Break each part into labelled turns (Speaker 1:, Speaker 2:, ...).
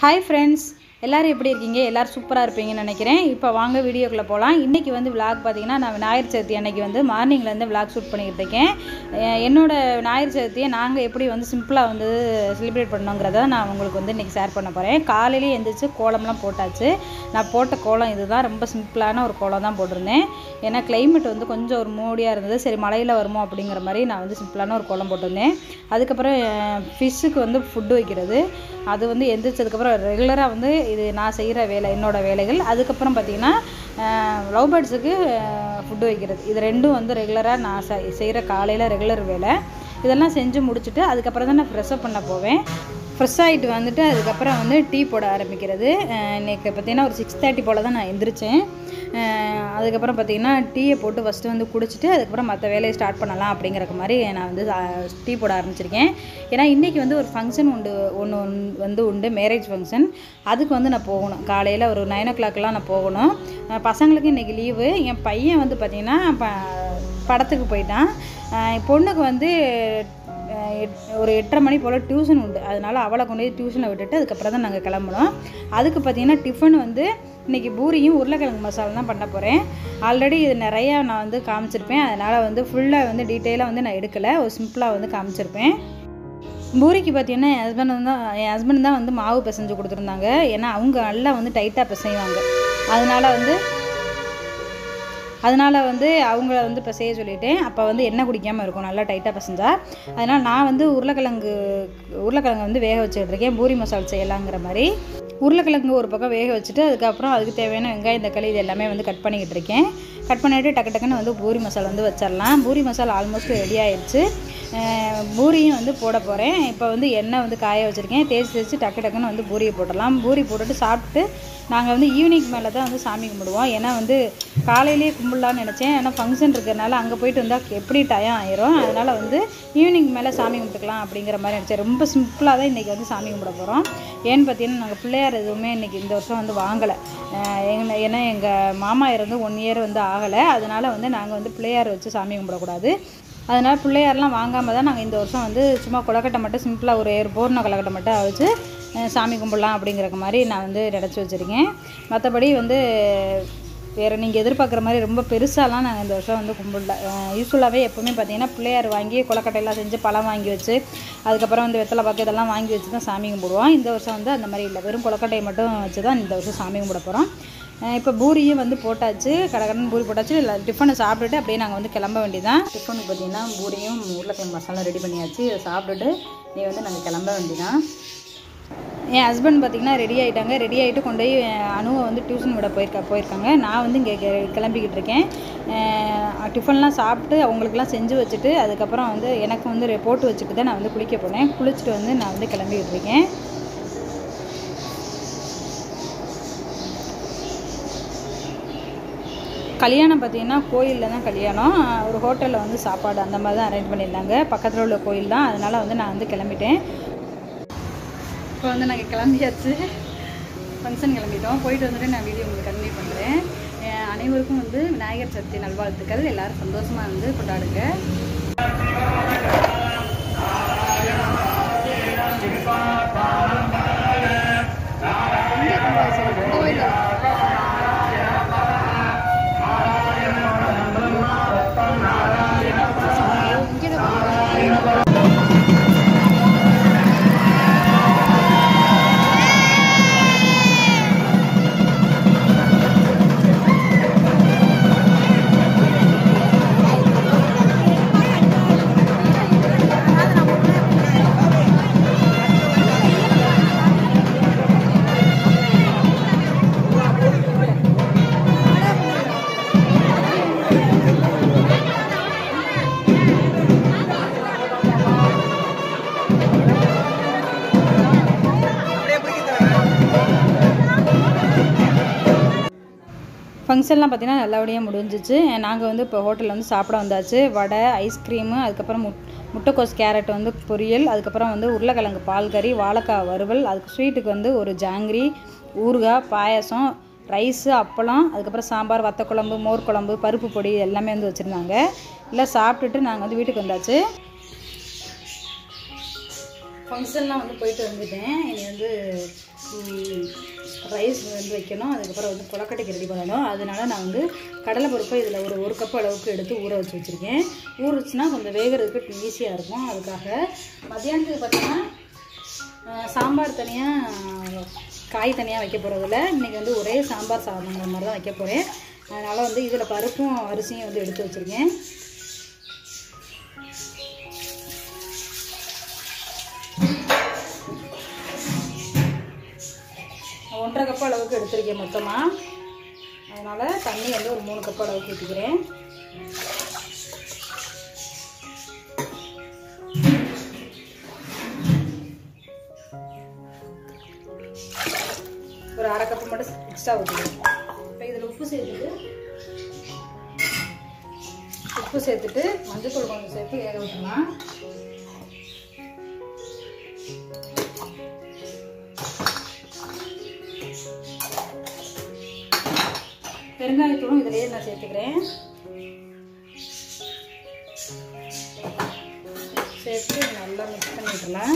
Speaker 1: Hi friends எல்லோரும் எப்படி இருக்கீங்க எல்லோரும் சூப்பராக இருப்பீங்கன்னு நினைக்கிறேன் இப்போ வாங்க வீடியோக்குள்ளே போகலாம் இன்றைக்கி வந்து விளாக் பார்த்தீங்கன்னா நான் விநாயகர் சதுர்த்தி அன்னைக்கு வந்து மார்னிங்லேருந்து விளாக் ஷூட் பண்ணிக்கிட்டு இருக்கேன் அஹ் என்னோட விநாயகர் சதுர்த்தியை நாங்கள் எப்படி வந்து சிம்பிளாக வந்து செலிப்ரேட் பண்ணோங்கிறத நான் உங்களுக்கு வந்து இன்றைக்கி ஷேர் பண்ண போகிறேன் காலையிலேயே எழுந்திரிச்சு கோலம்லாம் போட்டாச்சு நான் போட்ட கோலம் இதுதான் ரொம்ப சிம்பிளான ஒரு கோலம் தான் போட்டிருந்தேன் ஏன்னா climate வந்து கொஞ்சம் ஒரு மூடியாக இருந்தது சரி மழையில் வருமோ அப்படிங்கிற மாதிரி நான் வந்து சிம்பிளான ஒரு கோலம் போட்டிருந்தேன் அதுக்கப்புறம் ஃபிஷ்ஷுக்கு வந்து ஃபுட்டு வைக்கிறது அது வந்து எந்திரிச்சதுக்கப்புறம் ரெகுலராக வந்து இது நான் செய்கிற வேலை என்னோட வேலைகள் அதுக்கப்புறம் பார்த்தீங்கன்னா லவ் பேர்ட்ஸுக்கு ஃபுட்டு வைக்கிறது இது ரெண்டும் வந்து ரெகுலராக நான் செய்கிற காலையில் ரெகுலர் வேலை இதெல்லாம் செஞ்சு முடிச்சுட்டு அதுக்கப்புறம் தான் நான் ஃப்ரெஷ்அப் பண்ண போவேன் ஃப்ரெஷ் ஆகிட்டு வந்துட்டு அதுக்கப்புறம் வந்து டீ போட ஆரம்பிக்கிறது அஹ் இன்னைக்கு பார்த்தீங்கன்னா ஒரு சிக்ஸ் தேர்ட்டி போல் தான் நான் எந்திரிச்சேன் அஹ் அதுக்கப்புறம் பார்த்தீங்கன்னா டீயை போட்டு ஃபஸ்ட்டு வந்து குடிச்சிட்டு அதுக்கப்புறம் மற்ற வேலையை ஸ்டார்ட் பண்ணலாம் அப்படிங்கிற மாதிரி நான் வந்து அஹ், டீ போட ஆரம்பிச்சிருக்கேன் ஏன்னா இன்றைக்கி வந்து ஒரு ஃபங்க்ஷன் உண்டு ஒன்று வந்து உண்டு மேரேஜ் ஃபங்க்ஷன் அதுக்கு வந்து நான் போகணும் காலையில் ஒரு நைன் ஓ கிளாக்லாம் நான் போகணும் அஹ் பசங்களுக்கு இன்றைக்கி லீவு என் பையன் வந்து பார்த்திங்கன்னா ப படத்துக்கு போயிட்டான் அஹ் என் பொண்ணுக்கு வந்து அஹ் எட் ஒரு எட்டரை மணி போல் டியூஷன் உண்டு அதனால் அவளை கொண்டு போய் டியூஷனை விட்டுட்டு அதுக்கப்புறம் தான் நாங்கள் கிளம்பணும் அதுக்கு பார்த்தீங்கன்னா டிஃபன் வந்து இன்றைக்கி பூரியும் உருளைக்கிழங்கு மசாலா தான் பண்ண போகிறேன் ஆல்ரெடி இது நிறையா நான் வந்து காமிச்சிருப்பேன் அதனால் வந்து ஃபுல்லாக வந்து டீட்டெயிலாக வந்து நான் எடுக்கலை ஒரு சிம்பிளாக வந்து காமிச்சிருப்பேன் பூரிக்கு பார்த்தீங்கன்னா என் ஹஸ்பண்ட் தான் என் ஹஸ்பண்ட் தான் வந்து மாவு பிசைஞ்சு கொடுத்துருந்தாங்க ஏன்னா அவங்க நல்லா வந்து டைட்டாக பிசைவாங்க அதனால வந்து அதனால் வந்து அவங்கள வந்து இப்போ செய்ய சொல்லிட்டேன் அப்போ வந்து எண்ணெய் குடிக்காமல் இருக்கும் நல்லா டைட்டாக பசஞ்சா அதனால் நான் வந்து உருளைக்கிழங்கு உருளைக்கிழங்கு வந்து வேக வச்சுட்டு இருக்கேன் பூரி மசாலா செய்யலாங்கிற மாதிரி உருளைக்கிழங்கு ஒரு பக்கம் வேக வச்சுட்டு அதுக்கப்புறம் அதுக்கு தேவையான வெங்காயம் தக்காளி இது எல்லாமே வந்து கட் பண்ணிக்கிட்டு இருக்கேன் கட் பண்ணிவிட்டு டக்கு டக்குன்னு வந்து பூரி மசாலா வந்து வச்சிடலாம் பூரி மசாலா ஆல்மோஸ்ட் ரெடி ஆயிடுச்சு அஹ் பூரியும் வந்து போட போகிறேன் இப்போ வந்து எண்ணெய் வந்து காய வச்சுருக்கேன் தேய்ச்சி தேய்ச்சி டக்கு டக்குன்னு வந்து பூரியை போட்டுடலாம் பூரி போட்டுட்டு சாப்பிட்டு நாங்கள் வந்து ஈவினிங் மேலே தான் வந்து சாமி கும்பிடுவோம் ஏன்னா வந்து காலையிலேயே கும்பிடலான்னு நினச்சேன் ஏன்னா ஃபங்க்ஷன் இருக்கிறனால அங்கே போயிட்டு வந்தால் எப்படி டயம் ஆயிரும் அதனால் வந்து ஈவினிங் மேலே சாமி கும்பிட்டுக்கலாம் அப்படிங்கிற மாதிரி நினச்சேன் ரொம்ப சிம்பிளாக தான் இன்றைக்கி வந்து சாமி கும்பிட போகிறோம் ஏன்னு பார்த்தீங்கன்னா நாங்கள் பிள்ளையார் எதுவுமே இன்றைக்கி இந்த வருஷம் வந்து வாங்கலை எங்களை ஏன்னா எங்கள் மாமா இருந்து ஒன் இயர் வந்து ஆகலை அதனால் வந்து நாங்கள் வந்து பிள்ளையார் வச்சு சாமி கும்பிடக்கூடாது அதனால் பிள்ளையாரெலாம் வாங்காமல் தான் நாங்கள் இந்த வருஷம் வந்து சும்மா கொலக்கட்டை மட்டும் சிம்பிளாக ஒரு ஏர் பூர்ண கொலக்கட்டை மட்டும் வச்சு அஹ், சாமி கும்பிடலாம் அப்படிங்கிற மாதிரி நான் வந்து நினச்சி வச்சுருக்கேன் மற்றபடி வந்து வேறு நீங்கள் எதிர்பார்க்குற மாதிரி ரொம்ப பெருசாலாம் நாங்கள் இந்த வருஷம் வந்து கும்பிடல யூஸ்ஃபுல்லாகவே எப்போவுமே பார்த்தீங்கன்னா பிள்ளையார் வாங்கி கொலக்கட்டையெல்லாம் செஞ்சு பழம் வாங்கி வச்சு அதுக்கப்புறம் வந்து வெத்தலை பாக்கு இதெல்லாம் வாங்கி வச்சு தான் சாமி கும்பிடுவோம் இந்த வருஷம் வந்து அந்த மாதிரி இல்லை வெறும் கொலக்கட்டையை மட்டும் வச்சு தான் இந்த வருஷம் சாமி கும்பிட போகிறோம் இப்போ பூரியும் வந்து போட்டாச்சு கடகடன் பூரி போட்டாச்சு இல்லை டிஃபனை சாப்பிட்டுட்டு அப்படியே நாங்கள் வந்து கிளம்ப வேண்டியதான் டிஃபனுக்கு பார்த்தீங்கன்னா பூரியும் உருளைக்கிழங்கு மசாலா ரெடி பண்ணியாச்சு இதை சாப்பிட்டுட்டு நீ வந்து நாங்கள் கிளம்ப வேண்டியதான் என் ஹஸ்பண்ட் பார்த்திங்கன்னா ரெடி ஆகிட்டாங்க ரெடி ஆகிட்டு கொண்டு போய் அஹ், அனுவை வந்து டியூஷன் விட போயிருக்கா போயிருக்காங்க நான் வந்து இங்கே கிளம்பிக்கிட்டு இருக்கேன் அஹ், டிஃபன்லாம் சாப்பிட்டு அவங்களுக்குலாம் செஞ்சு வச்சுட்டு அதுக்கப்புறம் வந்து எனக்கு வந்து ரெ- போட்டு வச்சுட்டு தான் நான் வந்து குளிக்க போனேன் குளிச்சுட்டு வந்து நான் வந்து கிளம்பிக்கிட்டு இருக்கேன் கல்யாணம் பார்த்தீங்கன்னா கோயிலில் தான் கல்யாணம் ஒரு ஹோட்டலில் வந்து சாப்பாடு அந்த மாதிரி தான் அரேஞ்ச் பண்ணியிருந்தாங்க பக்கத்தில் உள்ள கோயில் தான் அதனால் வந்து நான் வந்து கிளம்பிட்டேன் இப்போ வந்து நாங்கள் கிளம்பியாச்சு ஃபங்க்ஷன் கிளம்பிட்டோம் போயிட்டு வந்துட்டு நான் வீடியோ உங்களுக்கு கன்வே பண்ணுறேன் அனைவருக்கும் வந்து விநாயகர் சதுர்த்தி நல்வாழ்த்துக்கள் எல்லாரும் சந்தோஷமாக வந்து கொண்டாடுங்க ஃபங்க்ஷன்லாம் பார்த்தீங்கன்னா நல்லபடியாக முடிஞ்சிச்சு நாங்கள் வந்து இப்போ ஹோட்டலில் வந்து சாப்பிட வந்தாச்சு வடை ஐஸ்கிரீமு அதுக்கப்புறம் முட் முட்டைக்கோஸ் கேரட் வந்து பொரியல் அதுக்கப்புறம் வந்து உருளைக்கிழங்கு பால் கறி வாழைக்காய் வறுவல் அதுக்கு ஸ்வீட்டுக்கு வந்து ஒரு ஜாங்கிரி ஊறுகாய் பாயாசம் ரைஸு அப்பளம் அதுக்கப்புறம் சாம்பார் வத்த குழம்பு மோர் குழம்பு பருப்பு பொடி எல்லாமே வந்து வச்சுருந்தாங்க எல்லாம் சாப்பிட்டுட்டு நாங்கள் வந்து வீட்டுக்கு வந்தாச்சு ஃபங்க்ஷன்லாம் வந்து போயிட்டு வந்துட்டேன் இனி வந்து ம், ரைஸ் வந்து வைக்கணும் அதுக்கப்புறம் வந்து கொலக்கட்டைக்கு ரெடி பண்ணணும் அதனால நான் வந்து கடலைப்பருப்பை இதில் ஒரு ஒரு கப் அளவுக்கு எடுத்து ஊற வச்சு வச்சுருக்கேன் ஊற வச்சுன்னா கொஞ்சம் வேகிறதுக்கு ஈஸியாக இருக்கும் அதுக்காக மத்தியானத்துக்கு பார்த்தீங்கன்னா அஹ், சாம்பார் தனியாக காய் தனியாக வைக்க போகிறதில்ல இன்றைக்கி வந்து ஒரே சாம்பார் சாதங்கிற மாதிரி தான் வைக்க போகிறேன் அதனால் வந்து இதில் பருப்பும் அரிசியும் வந்து எடுத்து வச்சுருக்கேன் ஒன்றரை கப் அளவுக்கு எடுத்திருக்கேன் மொத்தமாக அதனால் தண்ணி வந்து ஒரு மூணு கப் அளவுக்கு ஊற்றிக்கிறேன் ஒரு அரை கப்பு மட்டும் எக்ஸ்ட்ரா ஊற்றிக்கிறேன் இப்போ இதில் உப்பு சேர்த்துட்டு உப்பு சேர்த்துட்டு மஞ்சத்தூள் கொஞ்சம் சேர்த்து வேக விட்டுலாம் பெருங்காயத்தூளும் இதிலேயே நான் சேர்த்துக்கிறேன் சேர்த்து நல்லா மிக்ஸ் பண்ணி விட்டுலாம்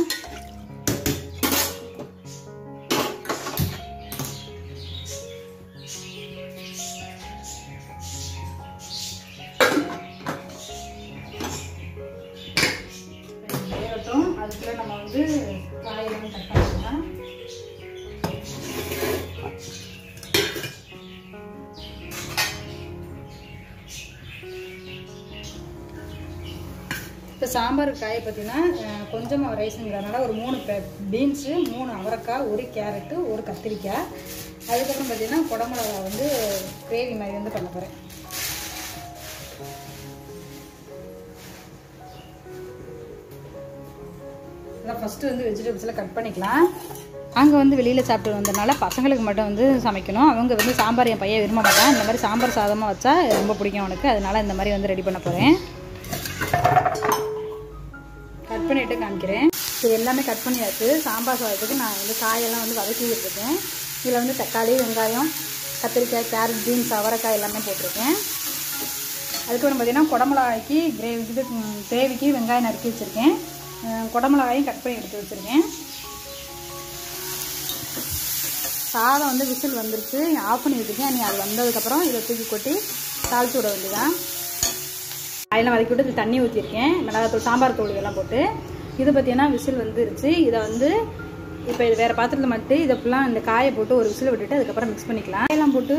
Speaker 1: வேகட்டும் அதுக்குள்ள நம்ம வந்து காயெல்லாம் கட் பண்ணிக்கலாம் இப்போ சாம்பார் காய் பார்த்தீங்கன்னா அஹ், கொஞ்சமாக ரைஸுங்கிறதுனால ஒரு மூணு பீன்ஸு மூணு அவரைக்காய் ஒரு கேரட்டு ஒரு கத்திரிக்காய் அதுக்கப்புறம் பார்த்தீங்கன்னா குடமிளகா வந்து கிரேவி மாதிரி வந்து பண்ண போகிறேன் அதான் ஃபஸ்ட்டு வந்து வெஜிடபிள்ஸ்லாம் கட் பண்ணிக்கலாம் அங்கே வந்து வெளியில் சாப்பிட்டு வந்தனால பசங்களுக்கு மட்டும் வந்து சமைக்கணும் அவங்க வந்து சாம்பார் என் பையன் விரும்ப மாட்டான் இந்த மாதிரி சாம்பார் சாதமாக வச்சா ரொம்ப பிடிக்கும் அவனுக்கு அதனால இந்த மாதிரி வந்து ரெடி பண்ண போகிறேன் கட் பண்ணிவிட்டு காமிக்கிறேன் இது எல்லாமே கட் பண்ணியாச்சு சாம்பார் சாதத்துக்கு நான் வந்து காயெல்லாம் வந்து வதக்கிட்டு இருக்கேன் இதில் வந்து தக்காளி வெங்காயம் கத்திரிக்காய் கேரட் பீன்ஸ் அவரைக்காய் எல்லாமே போட்டிருக்கேன் அதுக்கப்புறம் பார்த்தீங்கன்னா குடமிளகாய்க்கு கிரேவி இது ம், கிரேவிக்கு வெங்காயம் நறுக்கி வச்சுருக்கேன் அஹ், குடமிளகாயும் கட் பண்ணி எடுத்து வச்சுருக்கேன் சாதம் வந்து விசில் வந்துருச்சு ஆஃப் பண்ணி வச்சுருக்கேன் நீ அது வந்ததுக்கப்புறம் இதை தூக்கி கொட்டி தாளிச்சு விட வேண்டியதான் அதில் வதக்கி விட்டு இது தண்ணி ஊற்றிருக்கேன் மிளகாத்தூள் சாம்பார் தூள் எல்லாம் போட்டு இது பார்த்தீங்கன்னா விசில் வந்துருச்சு இதை வந்து இப்போ இது வேறு பாத்திரத்தில் மட்டும் இதை ஃபுல்லாக இந்த காயை போட்டு ஒரு விசில் விட்டுட்டு அதுக்கப்புறம் மிக்ஸ் பண்ணிக்கலாம் காயெல்லாம் போட்டு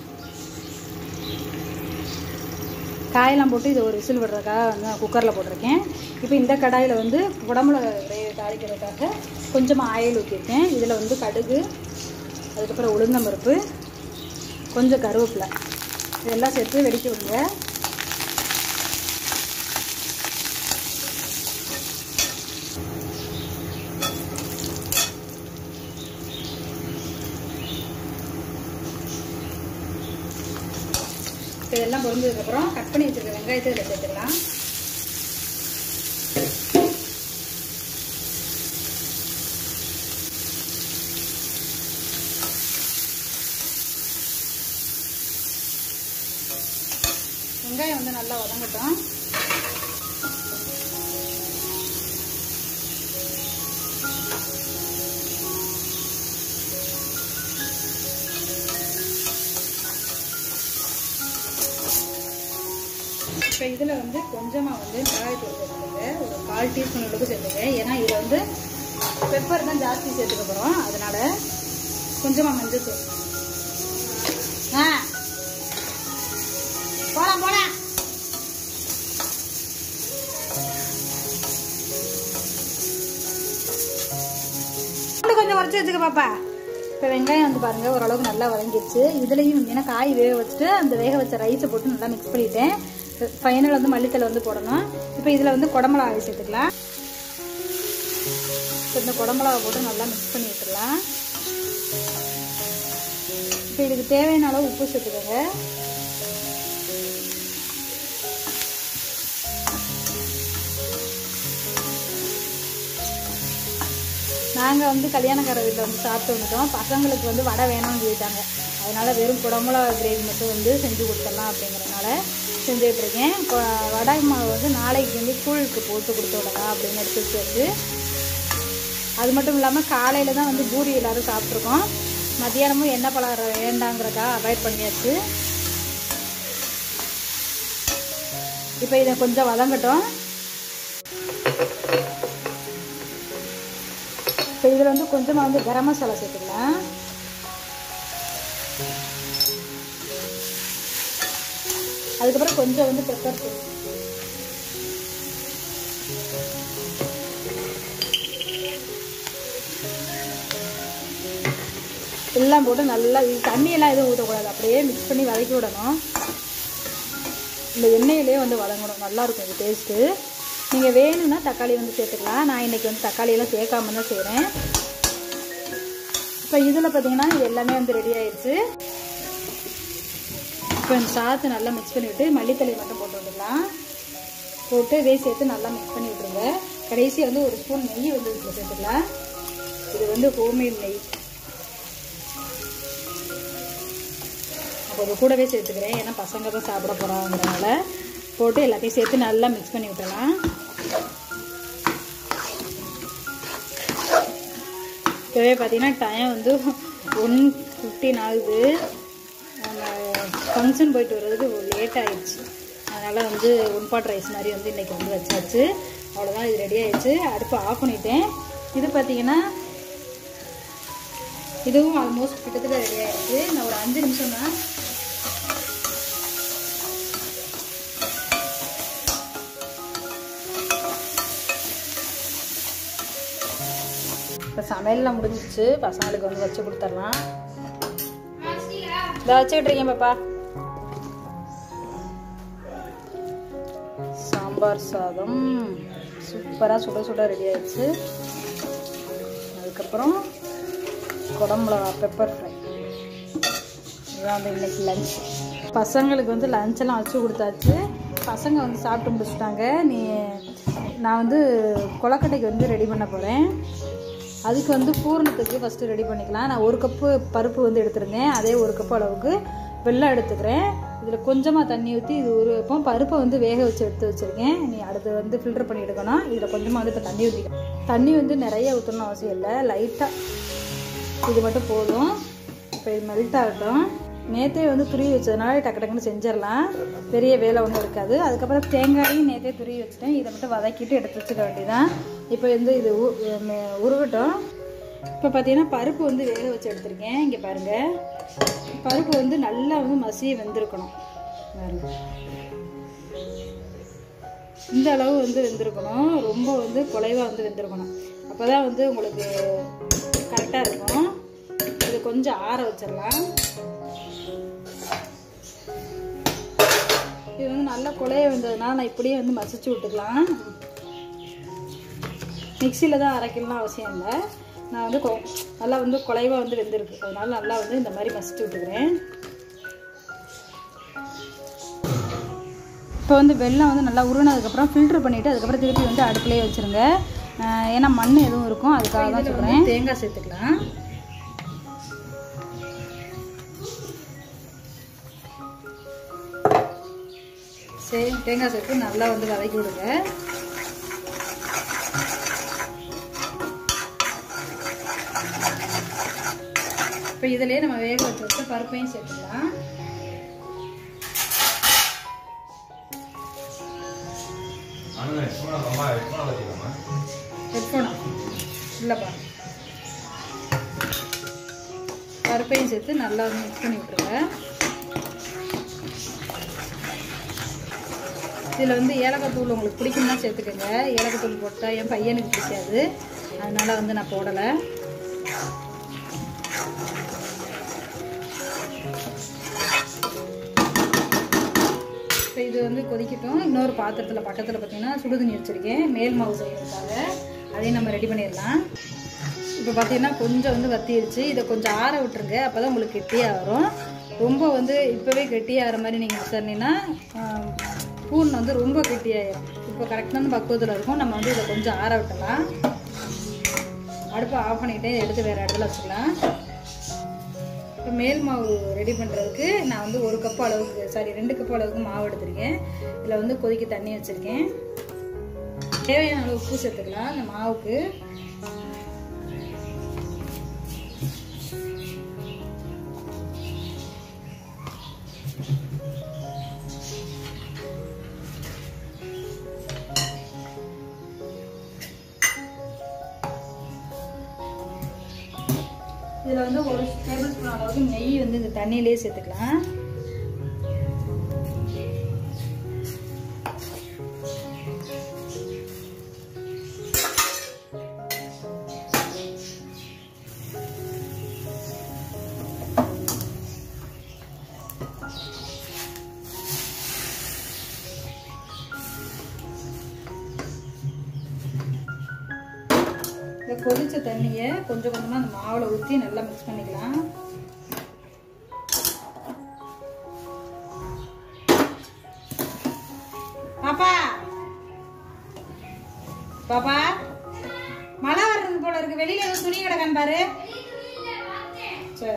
Speaker 1: காயெல்லாம் போட்டு இதை ஒரு விசில் விடுறதுக்காக வந்து நான் குக்கரில் போட்டிருக்கேன் இப்போ இந்த கடாயில் வந்து குடமிளகா கிரேவி தாளிக்கிறதுக்காக கொஞ்சமாக ஆயில் ஊற்றிருக்கேன் இதில் வந்து கடுகு அதுக்கப்புறம் உளுந்தம்பருப்பு கொஞ்சம் கருவேப்பிலை இதெல்லாம் சேர்த்து வெடிக்க விடுங்க இப்போ இதெல்லாம் பொரிஞ்சதுக்கப்புறம் கட் பண்ணி வச்சிருக்க வெங்காயத்தை இதில் சேர்த்துக்கலாம் வெங்காயம் வந்து நல்லா வதங்கட்டும் இப்போ இதில் வந்து கொஞ்சமாக வந்து மிளகாய்த்தூள் சேர்த்துக்கோங்க ஒரு கால் டீஸ்பூன் அளவுக்கு சேர்த்துங்க ஏன்னா இதில் வந்து பெப்பர் தான் ஜாஸ்தி சேர்த்துக்க போகிறோம் அதனால கொஞ்சமாக மஞ்சள் தூள் ஆ போலாம் போலாம் இன்னும் கொஞ்சம் உரைச்சி வச்சுக்க பாப்பா இப்போ வெங்காயம் வந்து பாருங்க ஓரளவுக்கு நல்லா வதங்கிடுச்சு இதுலேயும் ஏன்னா காய் வேக வச்சுட்டு அந்த வேக வச்ச ரைஸை போட்டு நல்லா மிக்ஸ் பண்ணிட்டேன் ஃபைனல் வந்து மல்லித்தலை வந்து போடணும் இப்போ இதில் வந்து குடமிளகா சேர்த்துக்கலாம் இப்போ இந்த குடமிளகா போட்டு நல்லா மிக்ஸ் பண்ணி விட்டுடலாம் இப்போ இதுக்கு தேவையான அளவு உப்பு சேர்த்துக்கோங்க நாங்கள் வந்து கல்யாணக்கார வீட்டில் வந்து சாப்பிட்டு வந்துட்டோம் பசங்களுக்கு வந்து வடை வேணும்னு சொல்லிட்டாங்க அதனால வெறும் குடமிளகா கிரேவி மட்டும் வந்து செஞ்சு கொடுத்துடலாம் அப்படிங்கிறனால செஞ்சுட்டு இருக்கேன் கொ- வடை மாவு வந்து நாளைக்கு வந்து ஸ்கூலுக்கு போட்டு கொடுத்து விடலாம் அப்படின்னு எடுத்து வச்சு அது மட்டும் இல்லாமல் காலையில் தான் வந்து பூரி எல்லாரும் சாப்பிட்ருக்கோம் மத்தியானமும் எண்ணெய் பலகாரம் வேண்டாங்கிறதா அவாய்ட் பண்ணியாச்சு இப்போ இதை கொஞ்சம் வதங்கட்டும் இப்போ இதில் வந்து கொஞ்சமாக வந்து கரம் மசாலா சேர்த்துக்கலாம் அதுக்கப்புறம் கொஞ்சம் வந்து பெப்பர் தூள் எல்லாம் போட்டு நல்லா இது தண்ணியெல்லாம் எதுவும் ஊற்றக்கூடாது அப்படியே மிக்ஸ் பண்ணி வதக்கி விடணும் இந்த எண்ணெயிலே வந்து வதங்கணும் நல்லாயிருக்கும் இது டேஸ்ட்டு நீங்கள் வேணும்னா தக்காளி வந்து சேர்த்துக்கலாம் நான் இன்றைக்கி வந்து தக்காளியெல்லாம் சேர்க்காம தான் செய்கிறேன் இப்போ இதில் பார்த்தீங்கன்னா இது எல்லாமே வந்து ரெடி ஆயிடுச்சு இப்போ இந்த சாதத்தை நல்லா மிக்ஸ் பண்ணிவிட்டு மல்லித்தலை மட்டும் போட்டு வந்துடலாம் போட்டு இதே சேர்த்து நல்லா மிக்ஸ் பண்ணி விட்ருங்க கடைசி வந்து ஒரு ஸ்பூன் நெய் வந்து இதில் சேர்த்துக்கலாம் இது வந்து ஹோம்மேட் நெய் அப்போ இது கூடவே சேர்த்துக்கிறேன் ஏன்னா பசங்க தான் சாப்பிட போகிறாங்கிறனால போட்டு எல்லாத்தையும் சேர்த்து நல்லா மிக்ஸ் பண்ணி விட்டலாம் இப்போவே பார்த்தீங்கன்னா டைம் வந்து ஒன் ஃபிஃப்டின் ஆகுது ஃபங்க்ஷன் போயிட்டு வர்றதுக்கு லேட் ஆயிடுச்சு அதனால் வந்து ஒன் பாட் ரைஸ் மாதிரி வந்து இன்றைக்கி வந்து வச்சாச்சு அவ்வளோதான் இது ரெடி ஆயிடுச்சு அடுப்பு ஆஃப் பண்ணிட்டேன் இது பார்த்தீங்கன்னா இதுவும் ஆல்மோஸ்ட் கிட்டத்தட்ட ரெடி ஆயிடுச்சு நான் ஒரு அஞ்சு நிமிஷம் தான் இப்போ சமையல்லாம் முடிஞ்சிச்சு பசங்களுக்கு வந்து வச்சு கொடுத்துடலாம் இதை வச்சுக்கிட்டு இருக்கேன் பாப்பா சாம்பார் சாதம் சூப்பராக சுட சுட ரெடி ஆயிடுச்சு அதுக்கப்புறம் குடம்புளகா பெப்பர் ஃப்ரை இதுதான் வந்து இன்னைக்கு லஞ்ச் பசங்களுக்கு வந்து லஞ்செல்லாம் வச்சு கொடுத்தாச்சு பசங்க வந்து சாப்பிட்டு முடிச்சுட்டாங்க நீ நான் வந்து கொலக்கட்டைக்கு வந்து ரெடி பண்ண போகிறேன் அதுக்கு வந்து பூரணத்துக்கு ஃபஸ்ட்டு ரெடி பண்ணிக்கலாம் நான் ஒரு கப்பு பருப்பு வந்து எடுத்துருந்தேன் அதே ஒரு கப்பு அளவுக்கு வெள்ளம் எடுத்துக்கிறேன் இதில் கொஞ்சமாக தண்ணி ஊற்றி இது ஒரு இப்போ பருப்பை வந்து வேக வச்சு எடுத்து வச்சுருக்கேன் நீ அடுத்து வந்து ஃபில்டர் பண்ணி எடுக்கணும் இதில் கொஞ்சமாக வந்து இப்போ தண்ணி ஊற்றிக்கணும் தண்ணி வந்து நிறைய ஊற்றணும் அவசியம் இல்லை லைட்டாக இது மட்டும் போதும் இப்போ இது மெல்ட் ஆகட்டும் நேற்றே வந்து துருவி வச்சதுனால டக்கு டக்குன்னு செஞ்சிடலாம் பெரிய வேலை ஒன்றும் இருக்காது அதுக்கப்புறம் தேங்காயும் நேற்றே துருவி வச்சுட்டேன் இதை மட்டும் வதக்கிட்டு எடுத்து வச்சுக்க வேண்டியதான் இப்போ வந்து இது உ- மெ- உருகட்டும் இப்போ பார்த்தீங்கன்னா பருப்பு வந்து வேக வச்சு எடுத்திருக்கேன் இங்கே பாருங்கள் பருப்பு வந்து நல்லா வந்து மசிய வெந்திருக்கணும் பாருங்க இந்த அளவு வந்து வெந்திருக்கணும் ரொம்ப வந்து குலைவாக வந்து வெந்திருக்கணும் அப்போ தான் வந்து உங்களுக்கு கரெக்டாக இருக்கும் இது கொஞ்சம் ஆற வச்சிடலாம் இது வந்து நல்லா குழைய வந்ததுனால நான் இப்படியே வந்து மசிச்சு விட்டுக்கலாம் மிக்சியில் தான் அரைக்கணும்னு அவசியம் இல்லை நான் வந்து கொ- நல்லா வந்து குலைவாக வந்து வெந்திருக்கு அதனால நல்லா வந்து இந்த மாதிரி மசிச்சு விட்டுக்கிறேன் இப்போ வந்து வெல்லம் வந்து நல்லா உருனதுக்கப்புறம் ஃபில்டர் பண்ணிவிட்டு அதுக்கப்புறம் திருப்பி வந்து அடுப்புலேயே வச்சுருங்க அஹ் ஏன்னா மண் எதுவும் இருக்கும் அதுக்காக தான் சொல்கிறேன் தேங்காய் சேர்த்துக்கலாம் சரி தேங்காய் சேர்த்து நல்லா வந்து வதக்கி விடுங்க இப்போ இதுலயே நம்ம வேக வச்சு வச்ச பருப்பையும் சேர்த்துக்கலாம்
Speaker 2: அண்ணன் ஹெட்ஃபோன் அம்மா ஹெட்ஃபோன் வச்சுக்கோமா
Speaker 1: ஹெட்ஃபோனா இல்லைப்பா பருப்பையும் சேர்த்து நல்லா வந்து மிக்ஸ் பண்ணி விட்ருங்க இதில் வந்து ஏலக்காய் தூள் உங்களுக்கு பிடிக்கும்னா சேர்த்துக்கோங்க ஏலக்காய் தூள் போட்டால் என் பையனுக்கு பிடிக்காது அதனால வந்து நான் போடலை இப்போ இது வந்து கொதிக்கட்டும் இன்னொரு பாத்திரத்தில் பக்கத்தில் பார்த்தீங்கன்னா சுடுதண்ணி வச்சுருக்கேன் மேல் மாவு செய்யறதுக்காக அதையும் நம்ம ரெடி பண்ணிடலாம் இப்போ பார்த்தீங்கன்னா கொஞ்சம் வந்து வத்திருச்சு இதை கொஞ்சம் ஆற விட்டுருங்க அப்போ தான் உங்களுக்கு கெட்டியாக வரும் ரொம்ப வந்து இப்போவே கெட்டியாகிற மாதிரி நீங்கள் வச்சிருந்தீங்கன்னா பூன் வந்து ரொம்ப கெட்டியாயிரும் இப்போ கரெக்டான பக்குவத்தில் இருக்கும் நம்ம வந்து இதை கொஞ்சம் ஆற விட்டலாம் அடுப்பை ஆஃப் பண்ணிவிட்டு இதை எடுத்து வேறு இடத்துல வச்சுக்கலாம் இப்போ மேல் மாவு ரெடி பண்ணுறதுக்கு நான் வந்து ஒரு கப் அளவுக்கு சாரி ரெண்டு கப் அளவுக்கு மாவு எடுத்திருக்கேன் இதில் வந்து கொதிக்க தண்ணி வச்சுருக்கேன் தேவையான அளவு உப்பு சேர்த்துக்கலாம் அந்த மாவுக்கு இதில் வந்து ஒரு டேபிள் ஸ்பூன் அளவுக்கு நெய் வந்து இந்த தண்ணியிலே சேர்த்துக்கலாம் இந்த கொதிச்ச தண்ணியை கொஞ்சம் கொஞ்சமாக அந்த மாவில் ஊற்றி நல்லா மிக்ஸ் பண்ணிக்கலாம் பாப்பா பாப்பா மழை வர்றது போல இருக்கு வெளியில ஏதோ துணி கிடக்கான்னு பாரு சரி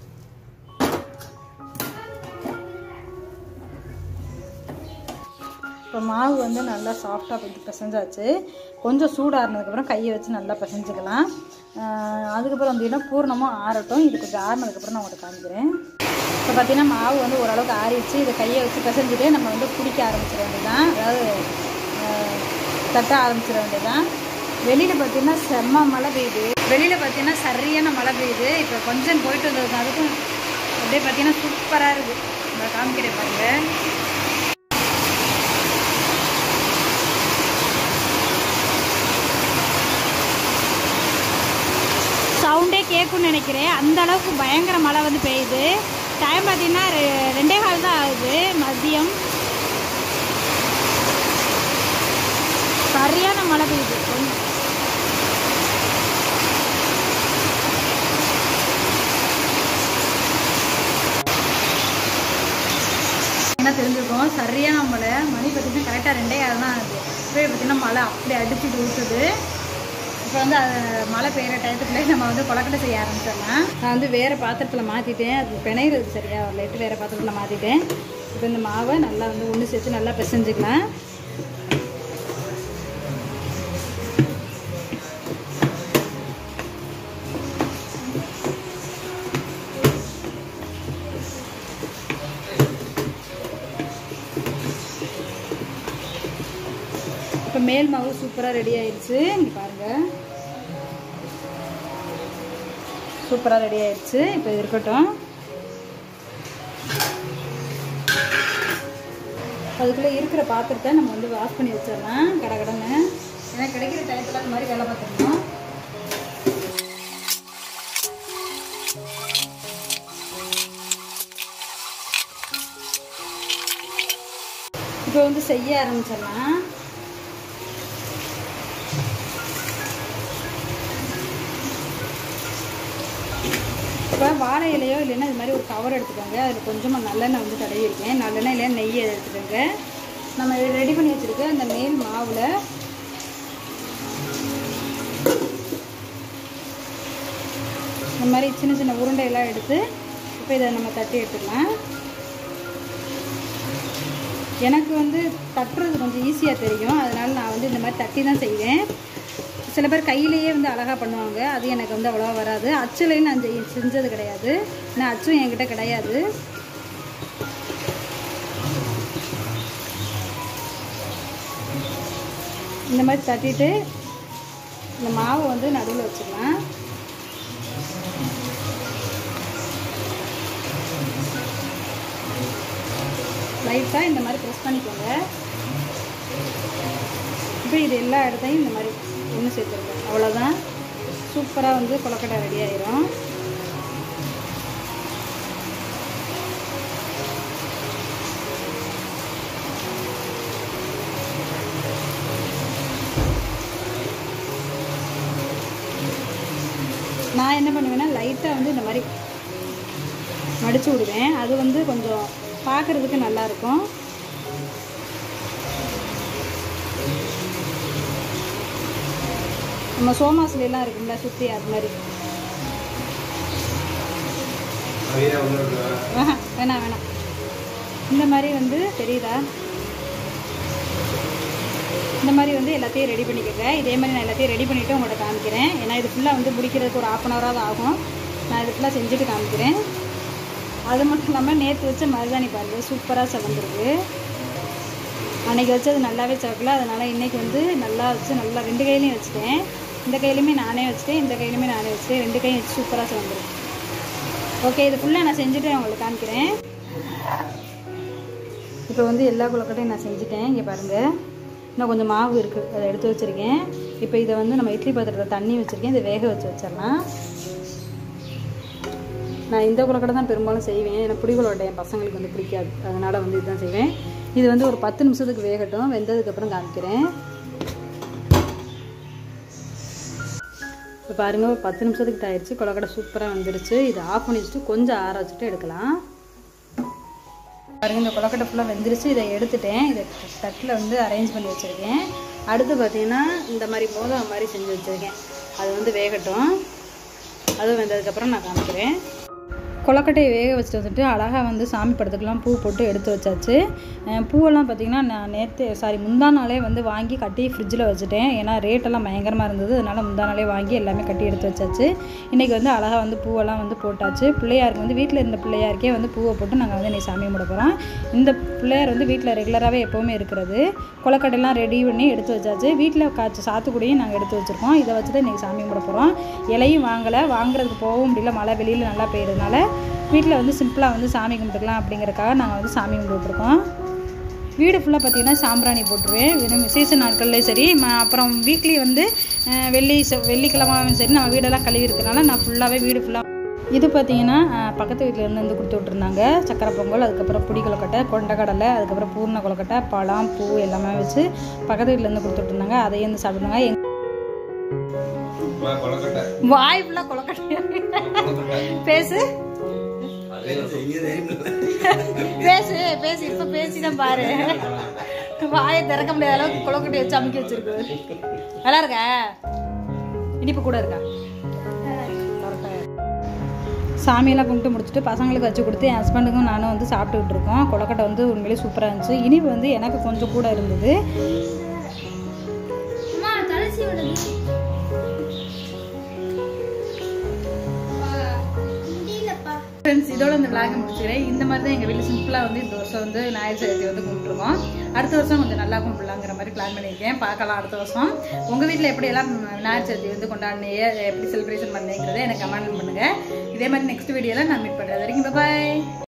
Speaker 1: இப்போ மாவு வந்து நல்லா சாஃப்டாக கொஞ்சம் பிசைஞ்சாச்சு கொஞ்சம் சூடாறினதுக்கப்புறம் கையை வச்சு நல்லா பிசைஞ்சுக்கலாம் ஆஹ் அதுக்கப்புறம் வந்து பூர்ணமாக ஆறட்டும் இது கொஞ்சம் ஆறினதுக்கப்புறம் நான் உங்களுக்கு காமிக்கிறேன் இப்போ பார்த்தீங்கன்னா மாவு வந்து ஓரளவுக்கு ஆறிடுச்சு இதை கையை வச்சு பிசைஞ்சிட்டு நம்ம வந்து குடிக்க ஆரம்பிச்சிட வேண்டியதான் அதாவது ஆஹ் தட்ட ஆரம்பிச்சிட வேண்டியதான் வெளியில் பார்த்தீங்கன்னா செம்ம மழை பெய்யுது வெளியில் பார்த்தீங்கன்னா சரியான மழை பெய்யுது இப்போ கொஞ்சம் போயிட்டு வந்தது அதுக்கும் அப்படியே பார்த்தீங்கன்னா சூப்பராக இருக்குது நான் காமிக்கிறேன் பாருங்கள் சவுண்டே கேட்கும்னு நினைக்கிறேன் அந்த அளவுக்கு பயங்கர மழை வந்து பெய்யுது டைம் பார்த்தீங்கன்னா ரெ- ரெண்டே கால் தான் ஆகுது மதியம் சரியான மழை பெய்யுது கொஞ்சம் என்ன தெரிஞ்சிருக்கோம் சரியான மழை மணி பார்த்தீங்கன்னா கரெக்டாக ரெண்டே ஆறு தான் ஆகுது இப்போ பார்த்தீங்கன்னா மழை அப்படி அடிச்சுட்டு ஊற்றுது இப்போ வந்து அது மழை பெய்கிற டயத்துக்குள்ளே நம்ம வந்து கொலக்கட்டை செய்ய ஆரம்பிச்சிடலாம் நான் வந்து வேறு பாத்திரத்தில் மாற்றிட்டேன் அது பிணையிறது சரியா வரலைட்டு வேறு பாத்திரத்தில் மாற்றிட்டேன் இப்போ இந்த மாவை நல்லா வந்து ஒன்று சேர்த்து நல்லா பிசைஞ்சுக்கலாம் இப்போ மேல் மாவு சூப்பராக ரெடி ஆயிடுச்சு இங்கே பாருங்கள் சூப்பராக ரெடி ஆயிடுச்சு இப்போ இது இருக்கட்டும் அதுக்குள்ளே இருக்கிற பாத்திரத்தை நம்ம வந்து வாஷ் பண்ணி வச்சிடலாம் கடை கடன்னு ஏன்னா கிடைக்கிற டயத்தில் அந்த மாதிரி வேலை பார்த்துக்கணும் இப்போ வந்து செய்ய ஆரம்பிச்சிடலாம் இப்போ வாழை இலையோ இல்லைன்னா இது மாதிரி ஒரு கவர் எடுத்துக்கோங்க அதில் கொஞ்சமாக நல்லெண்ணெய் வந்து தடவி இருக்கேன் நல்லெண்ணெய் இல்லையா நெய் எடுத்துக்கோங்க நம்ம ரெடி பண்ணி வச்சுருக்க அந்த மேல் மாவில் இந்த மாதிரி சின்ன சின்ன உருண்டையெல்லாம் எடுத்து இப்போ இதை நம்ம தட்டி எடுத்துக்கலாம் எனக்கு வந்து தட்டுறது கொஞ்சம் ஈஸியாக தெரியும் அதனால் நான் வந்து இந்த மாதிரி தட்டி தான் செய்வேன் சில பேர் கையிலேயே வந்து அழகாக பண்ணுவாங்க அது எனக்கு வந்து அவ்வளோவா வராது அச்சுலையும் நான் செய்- செஞ்சது கிடையாது நான் அச்சும் என்கிட்ட கிடையாது இந்த மாதிரி தட்டிட்டு இந்த மாவை வந்து நடுவில் வச்சுக்கலாம் லைட்டாக இந்த மாதிரி ப்ரெஸ் பண்ணிக்கோங்க இப்போ இது எல்லா இடத்தையும் இந்த மாதிரி ஒன்று சேர்த்துருக்கேன் அவ்வளோதான் சூப்பராக வந்து கொலக்கட்டை ரெடி ஆயிரும் நான் என்ன பண்ணுவேன்னா லைட்டாக வந்து இந்த மாதிரி மடிச்சு விடுவேன் அது வந்து கொஞ்சம் பார்க்குறதுக்கு நல்லாயிருக்கும் நம்ம சோமாசுலாம் இருக்கும்ல சுற்றி அது மாதிரி
Speaker 2: வீரா உள்ள விடுவா.
Speaker 1: ஆஹா, வேணாம் வேணாம் இந்த மாதிரி வந்து தெரியுதா இந்த மாதிரி வந்து எல்லாத்தையும் ரெடி பண்ணிக்கோங்க இதே மாதிரி நான் எல்லாத்தையும் ரெடி பண்ணிவிட்டு உங்கள்கிட்ட காமிக்கிறேன் ஏன்னா இது ஃபுல்லாக வந்து முடிக்கிறதுக்கு ஒரு ஆஃப் அன் ஹவராக ஆகும் நான் இது ஃபுல்லாக செஞ்சுட்டு காமிக்கிறேன் அது மட்டும் இல்லாமல் நேற்று வச்ச மருதாணி பாருங்க சூப்பராக செவந்திருக்கு அன்னைக்கு வச்சது நல்லாவே சவக்கல அதனால் இன்றைக்கி வந்து நல்லா வச்சு நல்லா ரெண்டு கையிலையும் வச்சுட்டேன் இந்த கையிலுமே நானே வச்சுட்டேன் இந்த கையிலுமே நானே வச்சுட்டேன் ரெண்டு கையும் வச்சு சூப்பராக சேர்ந்துருக்கு ஓகே இது ஃபுல்லாக நான் செஞ்சுட்டு உங்களுக்கு காமிக்கிறேன் இப்போ வந்து எல்லா கொழுக்கட்டையும் நான் செஞ்சுட்டேன் இங்கே பாருங்கள் இன்னும் கொஞ்சம் மாவு இருக்குது அதை எடுத்து வச்சுருக்கேன் இப்போ இதை வந்து நம்ம இட்லி பாத்திரத்தில் தண்ணி வச்சுருக்கேன் இதை வேக வச்சு வச்சிடலாம் நான் இந்த கொழுக்கட்டை தான் பெரும்பாலும் செய்வேன் ஏன்னா புடி கொழுக்கட்டை என் பசங்களுக்கு வந்து பிடிக்காது அதனால் வந்து இதுதான் செய்வேன் இது வந்து ஒரு பத்து நிமிஷத்துக்கு வேகட்டும் வெந்ததுக்கப்புறம் காமிக்கிறேன் இப்போ பாருங்கள் ஒரு பத்து நிமிஷத்துக்கு ஆயிடுச்சு கொலக்கடை சூப்பராக வந்துருச்சு இதை ஆஃப் பண்ணி வச்சுட்டு கொஞ்சம் ஆற வச்சுட்டு எடுக்கலாம் பாருங்கள் இந்த கொலக்கட்டை ஃபுல்லாக வெந்துருச்சு இதை எடுத்துட்டேன் இதை தட்டில் வந்து அரேஞ்ச் பண்ணி வச்சுருக்கேன் அடுத்து பார்த்தீங்கன்னா இந்த மாதிரி மோதம் மாதிரி செஞ்சு வச்சுருக்கேன் அது வந்து வேகட்டும் அதுவும் வெந்ததுக்கப்புறம் நான் காமிக்கிறேன் கொலக்கட்டையை வேக வச்சுட்டு வந்துட்டு அழகாக வந்து சாமி படத்துக்கெலாம் பூ போட்டு எடுத்து வச்சாச்சு அஹ் பூவெல்லாம் பார்த்திங்கன்னா நான் நேற்று சாரி முந்தா நாளே வந்து வாங்கி கட்டி ஃப்ரிட்ஜில் வச்சுட்டேன் ஏன்னா ரேட்டெல்லாம் பயங்கரமாக இருந்தது அதனால் முந்தா நாளே வாங்கி எல்லாமே கட்டி எடுத்து வச்சாச்சு இன்றைக்கி வந்து அழகாக வந்து பூவெல்லாம் வந்து போட்டாச்சு பிள்ளையாருக்கு வந்து வீட்டில் இருந்த பிள்ளையாருக்கே வந்து பூவை போட்டு நாங்கள் வந்து இன்னைக்கு சாமி கும்பிட போகிறோம் இந்த பிள்ளையார் வந்து வீட்டில் ரெகுலராகவே எப்போவுமே இருக்கிறது கொலக்கட்டையெல்லாம் ரெடி பண்ணி எடுத்து வச்சாச்சு வீட்டில் காய்ச்சி சாத்துக்குடியும் நாங்கள் எடுத்து வச்சுருக்கோம் இதை வச்சு தான் இன்றைக்கி சாமி கும்பிட போகிறோம் இலையும் வாங்கலை வாங்குறதுக்கு போகவும் முடியல மழை வெளியில் நல்லா பெய்யறதுனால வீட்டில் வந்து சிம்பிளாக வந்து சாமி கும்பிட்டுக்கலாம் அப்படிங்கறக்காக நாங்கள் வந்து சாமி கும்பிட்டுருக்கோம் வீடு ஃபுல்லாக பார்த்தீங்கன்னா சாம்பிராணி போட்டுருவேன் வெறும் விசேஷ நாட்கள்லேயும் சரி ம- அப்புறம் வீக்லி வந்து அஹ், வெள்ளி செ- வெள்ளிக்கிழமாவும் சரி நம்ம வீடெல்லாம் கழுவி இருக்கனால நான் ஃபுல்லாகவே வீடு ஃபுல்லாக இது பார்த்தீங்கன்னா அஹ், பக்கத்து வீட்டில் இருந்து வந்து கொடுத்து விட்ருந்தாங்க சக்கரை பொங்கல் அதுக்கப்புறம் புடி கொழுக்கட்டை கொண்டக்கடலை அதுக்கப்புறம் பூர்ண கொழுக்கட்டை பழம் பூ எல்லாமே வச்சு பக்கத்து வீட்டிலேருந்து கொடுத்து விட்ருந்தாங்க அதையும் வந்து சாப்பிடுங்க எங்க
Speaker 2: வா, கொழுக்கட்டை.
Speaker 1: வாய் ஃபுல்லாக கொழுக்கட்டை
Speaker 2: கொழுக்கட்டை.
Speaker 1: பேசு
Speaker 2: அதே தான்.
Speaker 1: பேசு பேசு இப்ப பேசிதான் பாரு வாயை திறக்க முடியாத அளவுக்கு கொலக்கட்டை வச்சு அமுக்கி வச்சிருக்கு நல்லா இருக்கா இனிப்பு கூட இருக்கா சாமியெல்லாம் கும்பிட்டு முடிச்சுட்டு பசங்களுக்கு வச்சு கொடுத்து என் ஹஸ்பண்டுக்கும் நானும் வந்து சாப்பிட்டுக்கிட்டு இருக்கோம் கொலக்கட்டை வந்து உண்மையிலேயே சூப்பராக இருந்துச்சு இனிப்பு வந்து எனக்கு கொஞ்சம் கூட இருந்தது ஃப்ரெண்ட்ஸ் இதோட இந்த விளாக முடிச்சுக்கிறேன் இந்த மாதிரி தான் எங்கள் வீட்டில் சிம்பிளாக வந்து இந்த வருஷம் வந்து ஞாயிறு சதுர்த்தி வந்து கும்பிட்டுருக்கோம் அடுத்த வருஷம் கொஞ்சம் நல்லா கும்பிடலாங்கிற மாதிரி பிளான் பண்ணியிருக்கேன் பார்க்கலாம் அடுத்த வருஷம் உங்கள் வீட்டில் எப்படியெல்லாம் ஞாயிறு சதுர்த்தி வந்து கொண்டாடினீங்க எப்படி செலிப்ரேஷன் பண்ணீங்கிறத எனக்கு கமெண்ட் பண்ணுங்கள் இதே மாதிரி நெக்ஸ்ட் வீடியோவில் நான் மீட் பண்ணுறது வரைக்கும் பாய்